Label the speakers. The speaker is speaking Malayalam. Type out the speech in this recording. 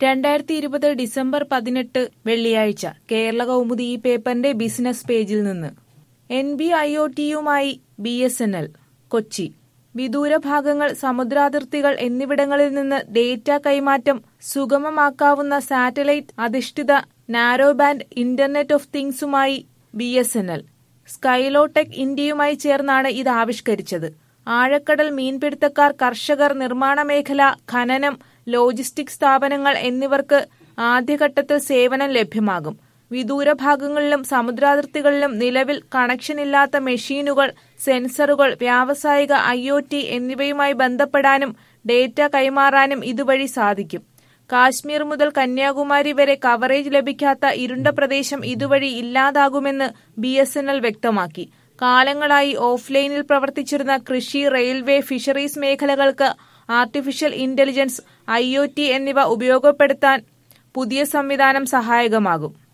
Speaker 1: രണ്ടായിരത്തി ഇരുപത് ഡിസംബർ പതിനെട്ട് വെള്ളിയാഴ്ച കേരള കൗമുദി ഈ പേപ്പറിന്റെ ബിസിനസ് പേജിൽ നിന്ന് എൻ ബി ഐ ഒ ടിയുമായി B S N L Kochi വിദൂര ഭാഗങ്ങൾ സമുദ്രാതിർത്തികൾ എന്നിവിടങ്ങളിൽ നിന്ന് ഡേറ്റ കൈമാറ്റം സുഗമമാക്കാവുന്ന സാറ്റലൈറ്റ് അധിഷ്ഠിത നാരോ ബാൻഡ് ഇന്റർനെറ്റ് ഓഫ് തിങ്സുമായി B S N L Skylotech ഇന്ത്യയുമായി ചേർന്നാണ് ഇത് ആവിഷ്കരിച്ചത് ആഴക്കടൽ മീൻപിടുത്തക്കാർ കർഷകർ നിർമ്മാണ മേഖല ഖനനം ലോജിസ്റ്റിക് സ്ഥാപനങ്ങൾ എന്നിവർക്ക് ആദ്യഘട്ടത്തിൽ സേവനം ലഭ്യമാകും വിദൂര ഭാഗങ്ങളിലും സമുദ്രാതിർത്തികളിലും നിലവിൽ കണക്ഷനില്ലാത്ത മെഷീനുകൾ സെൻസറുകൾ വ്യാവസായിക ഐ ഒ ടി എന്നിവയുമായി ബന്ധപ്പെടാനും ഡേറ്റ കൈമാറാനും ഇതുവഴി സാധിക്കും കാശ്മീർ മുതൽ കന്യാകുമാരി വരെ കവറേജ് ലഭിക്കാത്ത ഇരുണ്ട പ്രദേശം ഇതുവഴി ഇല്ലാതാകുമെന്ന് ബി എസ് എൻ എൽ വ്യക്തമാക്കി കാലങ്ങളായി ഓഫ്ലൈനിൽ പ്രവർത്തിച്ചിരുന്ന കൃഷി റെയിൽവേ ഫിഷറീസ് മേഖലകൾക്ക് ആർട്ടിഫിഷ്യൽ ഇന്റലിജൻസ് ഐ എന്നിവ ഉപയോഗപ്പെടുത്താൻ പുതിയ സംവിധാനം സഹായകമാകും